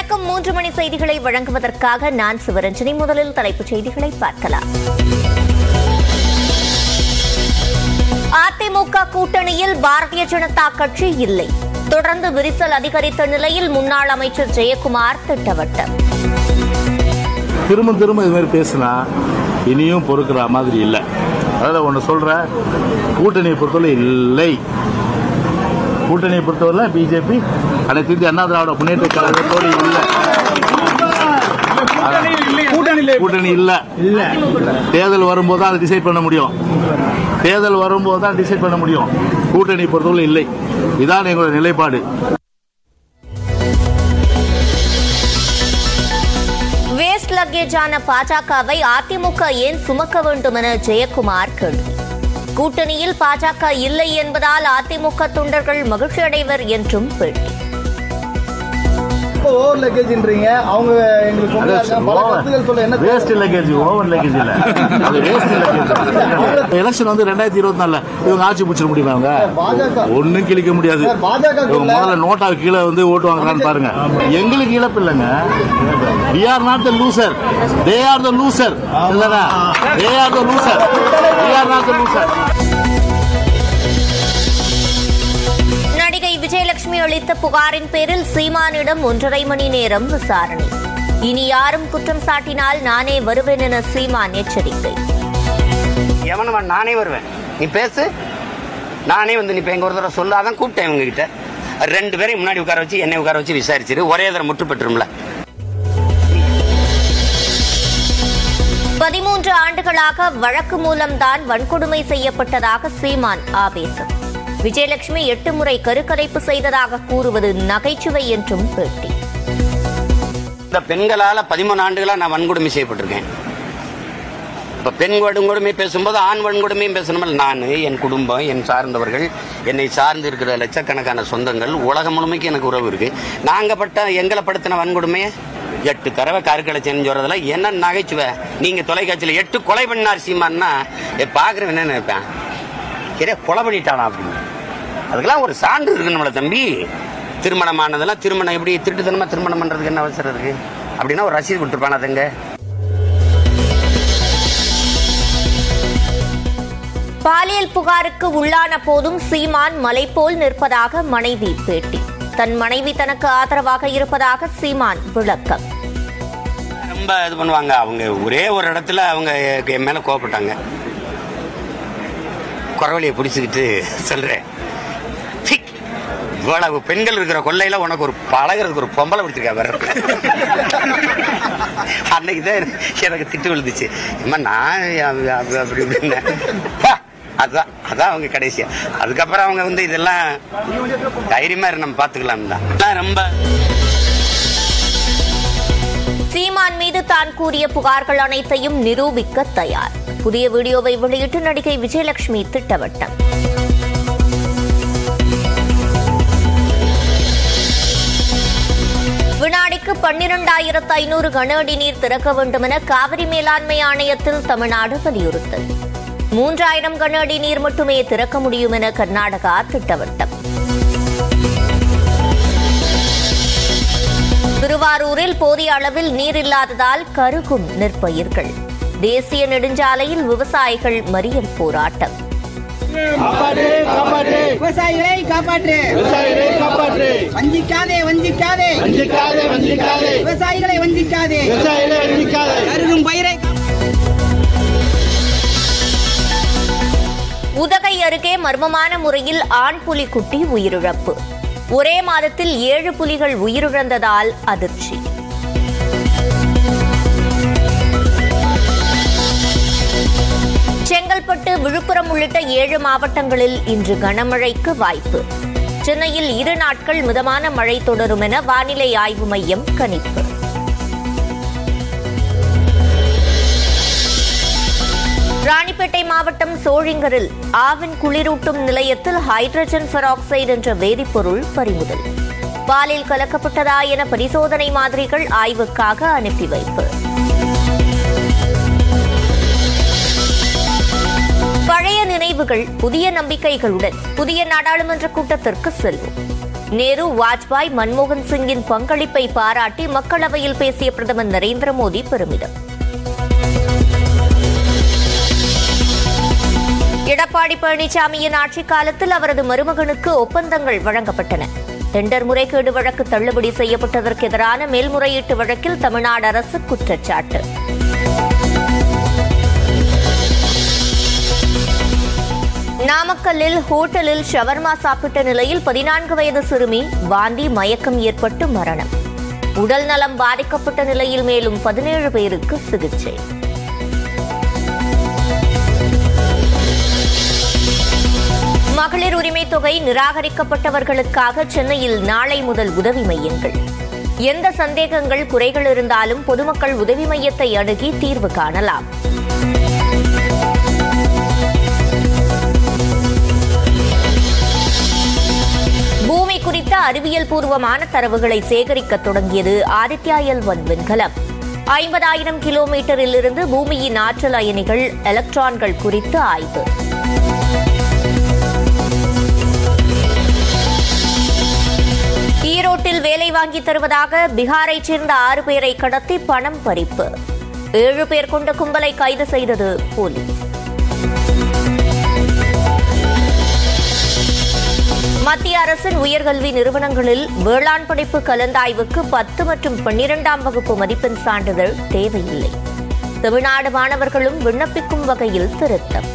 வணக்கம் மூன்று மணி செய்திகளை வழங்குவதற்காக நான் சிவரஞ்சனி முதலில் தலைப்புச் செய்திகளை பார்க்கலாம் அதிமுக கூட்டணியில் பாரதிய ஜனதா கட்சி இல்லை தொடர்ந்து விரிசல் அதிகரித்த நிலையில் முன்னாள் அமைச்சர் ஜெயக்குமார் திட்டவட்டம் திரும்ப திரும்ப இது மாதிரி பேசினா இனியும் பொறுக்கிற மாதிரி இல்லை அதாவது ஒன்று சொல்கிறேன் கூட்டணியை பொறுத்தவரை இல்லை கூட்டணியை பொறுத்தவரை பிஜேபி அனைத்து இந்திய அண்ணா திராவிட முன்னேற்ற கழகத்தோடு இல்லை கூட்டணி இல்ல தேர்தல் வரும்போது தான் அதை டிசைட் பண்ண முடியும் தேர்தல் வரும்போது தான் டிசைட் பண்ண முடியும் கூட்டணி பொறுத்தவரை இல்லை இதான் எங்களோட நிலைப்பாடு வேஸ்ட் லக்கேஜான பாஜகவை அதிமுக ஏன் சுமக்க வேண்டும் என ஜெயக்குமார் கேள்வி கூட்டணியில் பாஜக இல்லை என்பதால் அதிமுக தொண்டர்கள் மகிழ்ச்சி அடைவர் என்றும் பேட்டி இப்போ ஓவர் லக்கேஜ்ன்றீங்க அவங்க எங்களுக்கு உண்மையா இருக்காங்க. பல கருத்துக்கள் சொல்ல என்ன வேஸ்ட் லக்கேஜ் ஓவர் லக்கேஜ் இல்ல அது வேஸ்ட் லக்கேஜ் எலெக்ஷன் வந்து ரெண்டாயிரத்தி இருபத்தி நாலுல இவங்க ஆட்சி பிடிச்சிட முடியுமா அவங்க பாஜக ஒண்ணும் கிழிக்க முடியாது சார், பாஜக க்கு இவங்க இல்ல. முதல்ல நோட்டா கீழே வந்து ஓட்டு வாங்குறான்னு பாருங்க எங்களுக்கு இழப்பு இல்லைங்க we are not the loser they are the loser இல்லடா they are the loser we are not the loser நடிகை விஜயலட்சுமி அளித்த புகாரின் பேரில் சீமானிடம் ஒன்றரை மணி நேரம் விசாரணை இனி யாரும் குற்றம் சாட்டினால் நானே வருவேன் என சீமான் எச்சரிக்கை எவனவா நானே வருவேன் நீ பேசு நானே வந்து நீ இப்போ எங்க ஒரு தடவை சொல்லாதான் கூப்பிட்டேன் இவங்க கிட்ட ரெண்டு பேரையும் முன்னாடி உட்கார வச்சு என்னை உட்கார வச்சு விசாரிச்சிரு ஒரே தடவை முற்று பெற்றும்ல பதிமூன்று ஆண்டுகளாக வழக்கு மூலம்தான் வன்கொடுமை செய்யப்பட்டதாக சீமான் ஆவேசம் விஜயலட்சுமி எட்டு முறை கருக்கலைப்பு செய்ததாக கூறுவது நகைச்சுவை என்றும் பேட்டி இந்த பெண்களால பதிமூணு ஆண்டுகளா நான் வன்கொடுமை செய்யப்பட்டிருக்கேன் இப்ப பெண் வன்கொடுமை பேசும்போது ஆண் வன்கொடுமையும் பேசணுமல் நான் என் குடும்பம் என் சார்ந்தவர்கள் என்னை சார்ந்து இருக்கிற லட்சக்கணக்கான சொந்தங்கள் உலகம் முழுமைக்கு எனக்கு உறவு இருக்கு நாங்க பட்ட எங்களை படுத்தின வன்கொடுமையை எட்டு தடவை கருக்களை செஞ்சோறதுல என்ன நகைச்சுவை நீங்க தொலைக்காட்சியில் எட்டு கொலை பண்ணார் சீமான்னா பாக்குறவன் என்ன நினைப்பேன் இதே கொலை பண்ணிட்டானா அப்படின்னு அதுக்கெல்லாம் ஒரு சான்று இருக்கணும்ல தம்பி திருமணம் ஆனதெல்லாம் திருமணம் எப்படி திருட்டுத்தனமா திருமணம் பண்றதுக்கு என்ன அவசரம் இருக்கு அப்படின்னா ஒரு ரசீது கொடுத்துருப்பானா அதுங்க பாலியல் புகாருக்கு உள்ளான போதும் சீமான் மலை போல் நிற்பதாக மனைவி பேட்டி தன் மனைவி தனக்கு ஆதரவாக இருப்பதாக சீமான் விளக்கம் ரொம்ப இது பண்ணுவாங்க அவங்க ஒரே ஒரு இடத்துல அவங்க என் மேல கோவப்பட்டாங்க குறவழியை பிடிச்சிக்கிட்டு சொல்றேன் "சி, இவ்வளவு பெண்கள் இருக்கிற கொள்ளையில உனக்கு ஒரு பழகிறதுக்கு ஒரு பொம்பளை பிடிச்சிருக்கா வேற அன்னைக்கு தான் எனக்கு திட்டு விழுந்துச்சு அம்மா நான் அப்ப- அப்ப- அப்படி இப்படின்னேன். பா, அதான் அதான் அவங்க கடைசியா அதுக்கப்புறம் அவங்க வந்து இதெல்லாம் தைரியமா இரு, நம்ம பாத்துக்கலாம் தான் அதான் ரொம்ப சீமான் மீது தான் கூறிய புகார்கள் அனைத்தையும் நிரூபிக்க தயார் புதிய வீடியோவை வெளியிட்டு நடிகை விஜயலட்சுமி திட்டவட்டம் வினாடிக்கு பன்னிரண்டாயிரத்து ஐநூறு கன அடி நீர் திறக்க வேண்டும் என காவிரி மேலாண்மை ஆணையத்தில் தமிழ்நாடு வலியுறுத்தல் மூன்றாயிரம் கன அடி நீர் மட்டுமே திறக்க முடியும் என கர்நாடகா திட்டவட்டம் திருவாரூரில் போதிய அளவில் நீர் இல்லாததால் கருகும் நெற்பயிர்கள் தேசிய நெடுஞ்சாலையில் விவசாயிகள் மறியல் போராட்டம் விவசாயிகளை காப்பாற்று வஞ்சிக்காதே வஞ்சிக்காதே விவசாயிகளை வஞ்சிக்காதே கருதும் பயிரை உதகை அருகே மர்மமான முறையில் ஆண் புலி குட்டி உயிரிழப்பு ஒரே மாதத்தில் ஏழு புலிகள் உயிரிழந்ததால் அதிர்ச்சி செங்கல்பட்டு விழுப்புரம் உள்ளிட்ட ஏழு மாவட்டங்களில் இன்று கனமழைக்கு வாய்ப்பு சென்னையில் இரு நாட்கள் மிதமான மழை தொடரும் என வானிலை ஆய்வு மையம் கணிப்பு ராணிப்பேட்டை மாவட்டம் சோழிங்கரில் ஆவின் குளிரூட்டும் நிலையத்தில் ஹைட்ரஜன் பெராக்சைடு என்ற வேதிப்பொருள் பறிமுதல் பாலில் கலக்கப்பட்டதா என பரிசோதனை மாதிரிகள் ஆய்வுக்காக அனுப்பி வைப்பு பழைய நினைவுகள் புதிய நம்பிக்கைகளுடன் புதிய நாடாளுமன்ற கூட்டத்திற்கு செல்வோம் நேரு வாஜ்பாய் மன்மோகன் சிங்கின் பங்களிப்பை பாராட்டி மக்களவையில் பேசிய பிரதமர் நரேந்திர மோடி பெருமிதம் எடப்பாடி பழனிசாமியின் ஆட்சிக் காலத்தில் அவரது மருமகனுக்கு ஒப்பந்தங்கள் வழங்கப்பட்டன டெண்டர் முறைகேடு வழக்கு தள்ளுபடி செய்யப்பட்டதற்கு எதிரான மேல்முறையீட்டு வழக்கில் தமிழ்நாடு அரசு குற்றச்சாட்டு நாமக்கல்லில் ஹோட்டலில் ஷவர்மா சாப்பிட்ட நிலையில் பதினான்கு வயது சிறுமி வாந்தி மயக்கம் ஏற்பட்டு மரணம் உடல் நலம் பாதிக்கப்பட்ட நிலையில் மேலும் பதினேழு பேருக்கு சிகிச்சை மகளிர் உரிமை தொகை நிராகரிக்கப்பட்டவர்களுக்காக சென்னையில் நாளை முதல் உதவி மையங்கள் எந்த சந்தேகங்கள் குறைகள் இருந்தாலும் பொதுமக்கள் உதவி மையத்தை அணுகி தீர்வு காணலாம் பூமி குறித்த அறிவியல் பூர்வமான தரவுகளை சேகரிக்க தொடங்கியது ஆதித்யா எல் ஒன் விண்கலம் ஐம்பதாயிரம் கிலோமீட்டரில் இருந்து பூமியின் ஆற்றல் அயனிகள் எலக்ட்ரான்கள் குறித்து ஆய்வு ஈரோட்டில் வேலை வாங்கி தருவதாக பீகாரைச் சேர்ந்த ஆறு பேரை கடத்தி பணம் பறிப்பு ஏழு பேர் கொண்ட கும்பலை கைது செய்தது போலீஸ் மத்திய அரசின் உயர்கல்வி நிறுவனங்களில் வேளாண் படிப்பு கலந்தாய்வுக்கு பத்து மற்றும் பன்னிரெண்டாம் வகுப்பு மதிப்பெண் சான்றிதழ் தேவையில்லை தமிழ்நாடு மாணவர்களும் விண்ணப்பிக்கும் வகையில் திருத்தம்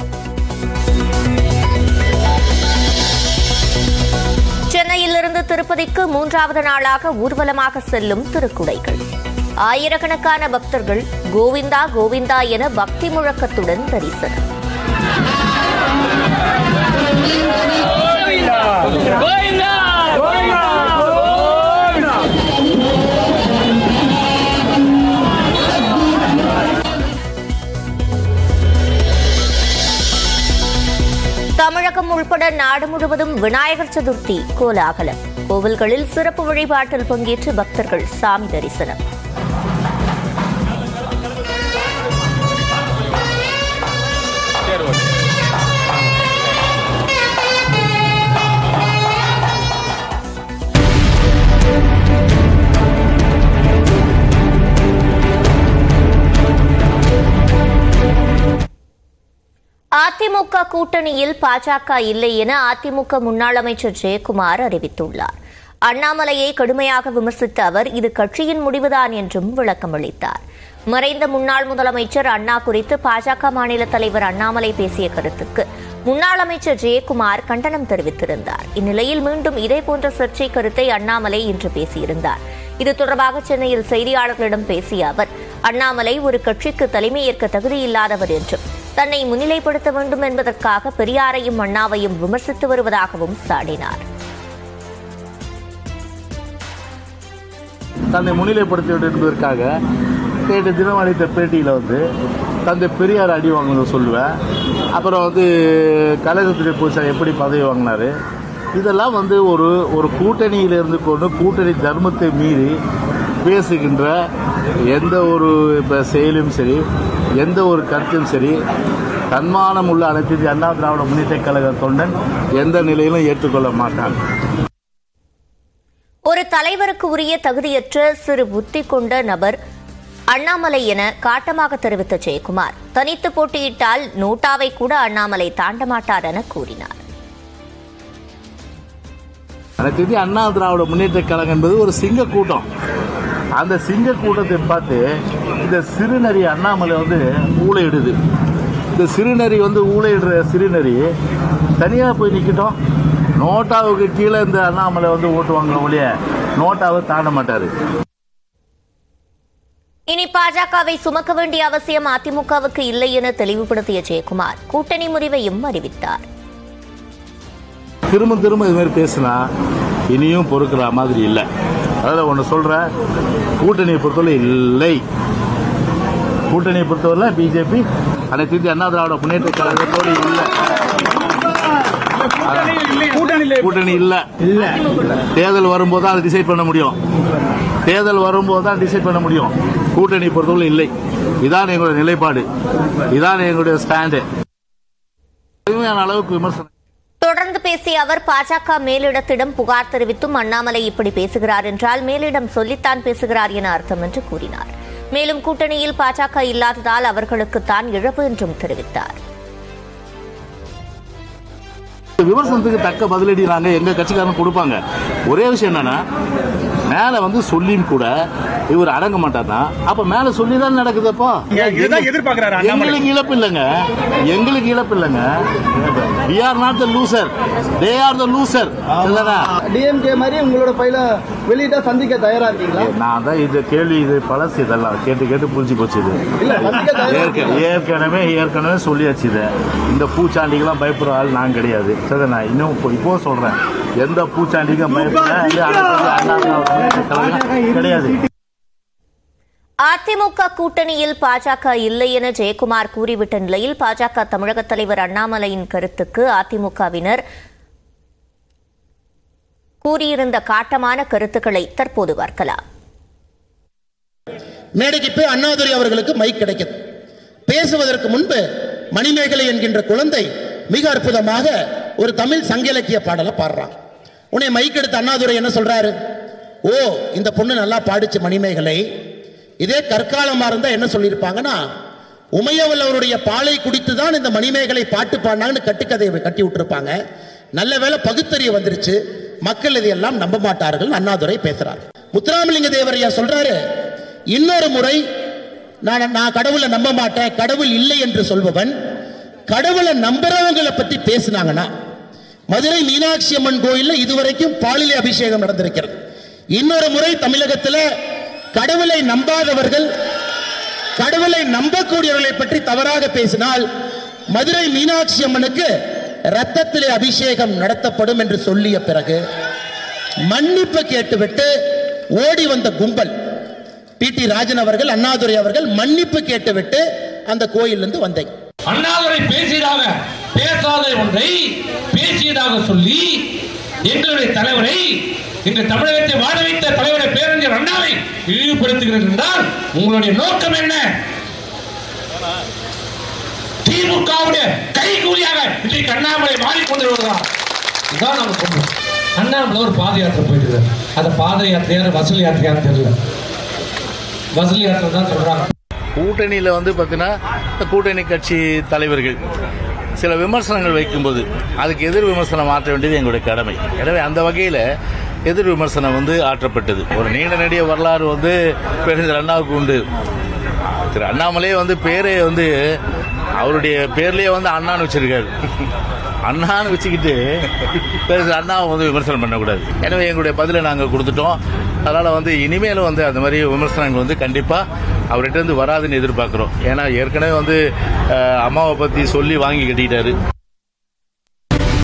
சென்னையிலிருந்து திருப்பதிக்கு மூன்றாவது நாளாக ஊர்வலமாக செல்லும் திருக்குடைகள் ஆயிரக்கணக்கான பக்தர்கள் கோவிந்தா கோவிந்தா என பக்தி முழக்கத்துடன் தரிசனம் தமிழகம் உள்பட நாடு முழுவதும் விநாயகர் சதுர்த்தி கோலாகலம் கோவில்களில் சிறப்பு வழிபாட்டில் பங்கேற்று பக்தர்கள் சாமி தரிசனம் அதிமுக கூட்டணியில் பாஜக இல்லை என அதிமுக முன்னாள் அமைச்சர் ஜெயக்குமார் அறிவித்துள்ளார் அண்ணாமலையை கடுமையாக விமர்சித்த அவர் இது கட்சியின் முடிவுதான் என்றும் விளக்கமளித்தார் மறைந்த முன்னாள் முதலமைச்சர் அண்ணா குறித்து பாஜக மாநில தலைவர் அண்ணாமலை பேசிய கருத்துக்கு முன்னாள் அமைச்சர் ஜெயக்குமார் கண்டனம் தெரிவித்திருந்தார் இந்நிலையில் மீண்டும் இதேபோன்ற சர்ச்சை கருத்தை அண்ணாமலை இன்று பேசியிருந்தார் இது தொடர்பாக சென்னையில் செய்தியாளர்களிடம் பேசிய அவர் அண்ணாமலை ஒரு கட்சிக்கு தலைமையேற்க தகுதியில்லாதவர் என்றும் தன்னை முன்னிலைப்படுத்த வேண்டும் என்பதற்காக பெரியாரையும் அண்ணாவையும் விமர்சித்து வருவதாகவும் சாடினார் தன்னை முன்னிலைப்படுத்தி வேண்டும் என்பதற்காக நேற்று தினம் அளித்த பேட்டியில் வந்து தந்தை பெரியார் அடி வாங்கினதை சொல்லுவேன் அப்புறம் வந்து கழகத்துறை பூசா எப்படி பதவி வாங்கினாரு இதெல்லாம் வந்து ஒரு ஒரு கூட்டணியில் இருந்து கொண்டு கூட்டணி தர்மத்தை மீறி பேசுகின்ற எந்த ஒரு இப்போ செயலும் சரி எந்த ஒரு கருத்தும் சரி தன்மானம் உள்ள அனைத்து இந்திய அண்ணா திராவிட முன்னேற்ற கழக தொண்டன் எந்த நிலையிலும் ஏற்றுக்கொள்ள மாட்டான் ஒரு தலைவருக்கு உரிய தகுதியற்ற சிறு புத்தி கொண்ட நபர் அண்ணாமலை என காட்டமாக தெரிவித்த ஜெயக்குமார் தனித்து போட்டியிட்டால் நோட்டாவை கூட அண்ணாமலை தாண்ட மாட்டார் என கூறினார் அனைத்து இந்திய அண்ணா திராவிட முன்னேற்ற கழகம் என்பது ஒரு சிங்க கூட்டம் அந்த சிங்க கூட்டத்தை பார்த்து இந்த சிறுநரி அண்ணாமலை வந்து ஊழையிடுது இந்த சிறுநரி வந்து ஊழையிடுற சிறுநரி தனியாக போய் நிற்கட்டும் நோட்டாவுக்கு கீழே இந்த அண்ணாமலை வந்து ஓட்டு வாங்குற ஒழிய நோட்டாவை தாண்ட மாட்டாரு இனி பாஜகவை சுமக்க வேண்டிய அவசியம் அதிமுகவுக்கு இல்லை என தெளிவுபடுத்திய ஜெயக்குமார் கூட்டணி முறிவையும் அறிவித்தார் திரும்ப திரும்ப இது மாதிரி பேசினா இனியும் பொறுக்கிற மாதிரி இல்லை அதில் ஒன்று சொல்கிறேன் கூட்டணியை பொறுத்தவரை இல்லை கூட்டணியை பொறுத்தவரை பிஜேபி அனைத்து இந்திய அண்ணா திராவிட முன்னேற்ற கழகத்தோடு இல்லை கூட்டணி இல்ல இல்ல தேர்தல் வரும்போது தான் அதை டிசைட் பண்ண முடியும் தேர்தல் வரும்போது தான் டிசைட் பண்ண முடியும் கூட்டணி பொறுத்தவரை இல்லை இதான் எங்களுடைய நிலைப்பாடு இதான் எங்களுடைய ஸ்டாண்டு அளவுக்கு விமர்சனம் தொடர்ந்து பேசிய அவர் பாஜக மேலிடத்திடம் புகார் தெரிவித்தும் அண்ணாமலை இப்படி பேசுகிறார் என்றால் மேலிடம் சொல்லித்தான் பேசுகிறார் என அர்த்தம் என்று கூறினார் மேலும் கூட்டணியில் பாஜக இல்லாததால் அவர்களுக்குத்தான் இழப்பு என்றும் தெரிவித்தார் விமர்சனத்துக்கு தக்க பதிலடி நாங்க எங்க கட்சிக்காரன் கொடுப்பாங்க ஒரே விஷயம் என்னன்னா மேல வந்து சொல்லியும் கூட இவர் அடங்க மாட்டார்னா அப்ப மேல சொல்லி தான் நடக்குது அப்போ இதுதான் எதிர்பார்க்கிறாரு அண்ணாமலை. எங்களுக்கு இழப்பு இல்லைங்க எங்களுக்கு இழப்பு இல்லைங்க we are not the loser they are the loser இல்லைனா டிஎம்கே மாதிரி உங்களோட பையில வெளியிட்டா சந்திக்க தயாரா இருக்கீங்களா நான் தான் இது கேள்வி இது பழசு இதெல்லாம் கேட்டு கேட்டு புரிஞ்சு போச்சு இது இல்ல சந்திக்க தயாரா ஏற்க- இருக்கீங்களா? ஏற்கனவே ஏற்கனவே சொல்லியாச்சு இதை இந்த பூச்சாண்டிக்கெல்லாம் பயப்படுற ஆள் நான் கிடையாது சரி நான் இன்னும் இப்போ இப்போ சொல்றேன் எந்த பூச்சாண்டிக்கும் பயப்பட கிடையாது அதிமுக கூட்டணியில் பாஜக இல்லை என ஜெயக்குமார் கூறிவிட்ட நிலையில் பாஜக தமிழக தலைவர் அண்ணாமலையின் கருத்துக்கு அதிமுகவினர் கூறியிருந்த காட்டமான கருத்துக்களை தற்போது பார்க்கலாம் மேடைக்கு போய் அண்ணாதுரை அவர்களுக்கு மைக் கிடைக்குது பேசுவதற்கு முன்பு மணிமேகலை என்கின்ற குழந்தை மிக அற்புதமாக ஒரு தமிழ் சங்க இலக்கிய பாடலை பாடுறான் உன்னை மைக் எடுத்த அண்ணாதுரை என்ன சொல்றாரு ஓ இந்த பொண்ணு நல்லா பாடிச்சு மணிமேகலை இதே கற்காலமா இருந்தா என்ன சொல்லியிருப்பாங்கன்னா உமையவல் அவருடைய பாலை குடித்து தான் இந்த மணிமேகலை பாட்டு பாடினாங்கன்னு கட்டுக்கதையை கட்டி விட்டுருப்பாங்க நல்ல வேளை பகுத்தறிய வந்துருச்சு மக்கள் இதையெல்லாம் நம்ப மாட்டார்கள் அண்ணாதுரை பேசுறார் முத்துராமலிங்க தேவரையா சொல்றாரு இன்னொரு முறை நான் நான் கடவுளை நம்ப மாட்டேன் கடவுள் இல்லை என்று சொல்பவன் கடவுளை நம்புறவங்களை பத்தி பேசினாங்கன்னா மதுரை மீனாட்சி அம்மன் கோயில்ல இதுவரைக்கும் பாலிலே அபிஷேகம் நடந்திருக்கிறது இன்னொரு முறை தமிழகத்துல கடவுளை நம்பாதவர்கள் கடவுளை நம்பக்கூடியவர்களை பற்றி தவறாக பேசினால் மதுரை மீனாட்சி அம்மனுக்கு ரத்தத்திலே அபிஷேகம் நடத்தப்படும் என்று சொல்லிய பிறகு மன்னிப்பு கேட்டுவிட்டு ஓடி வந்த கும்பல் டி டி ராஜன் அவர்கள் அண்ணாதுரை அவர்கள் மன்னிப்பு கேட்டுவிட்டு அந்த கோயிலிருந்து வந்தேன் அண்ணாதுரை பேசியதாக பேசாத ஒன்றை பேசியதாக சொல்லி எங்களுடைய தலைவரை இன்று தமிழகத்தை வாழ வைத்த தலைவரை பேரறிஞர் அண்ணாவை இழிவுபடுத்துகிறது என்றால் உங்களுடைய நோக்கம் என்ன திமுகவுடைய கைகூலியாக இன்றைக்கு அண்ணாமலை மாறிக்கொண்டு வருகிறார் இதான் நம்ம சொல்றோம் அண்ணாமலை ஒரு பாத யாத்திரை போயிட்டு அந்த பாத யாத்திரையான வசூல் யாத்திரையான்னு தெரியல வசூல் யாத்திரை தான் சொல்றாங்க கூட்டணியில் வந்து பார்த்தீங்கன்னா இந்த கூட்டணி கட்சி தலைவர்கள் சில விமர்சனங்கள் வைக்கும்போது அதுக்கு எதிர் விமர்சனம் ஆற்ற வேண்டியது எங்களுடைய கடமை எனவே அந்த வகையில் எதிர் விமர்சனம் வந்து ஆற்றப்பட்டது ஒரு நீண்ட நெடிய வரலாறு வந்து பேரறிஞர் அண்ணாவுக்கு உண்டு திரு அண்ணாமலையே வந்து பேரே வந்து அவருடைய பேர்லயே வந்து அண்ணான்னு வச்சிருக்காரு அண்ணான்னு வச்சுக்கிட்டு பேசுகிற அண்ணாவை வந்து விமர்சனம் பண்ணக்கூடாது எனவே எங்களுடைய பதிலை நாங்கள் கொடுத்துட்டோம் அதனால் வந்து இனிமேலும் வந்து அந்த மாதிரி விமர்சனங்கள் வந்து கண்டிப்பாக அவர்கிட்ட இருந்து வராதுன்னு எதிர்பார்க்குறோம் ஏன்னா ஏற்கனவே வந்து அஹ், அம்மாவை பற்றி சொல்லி வாங்கி கட்டிக்கிட்டாரு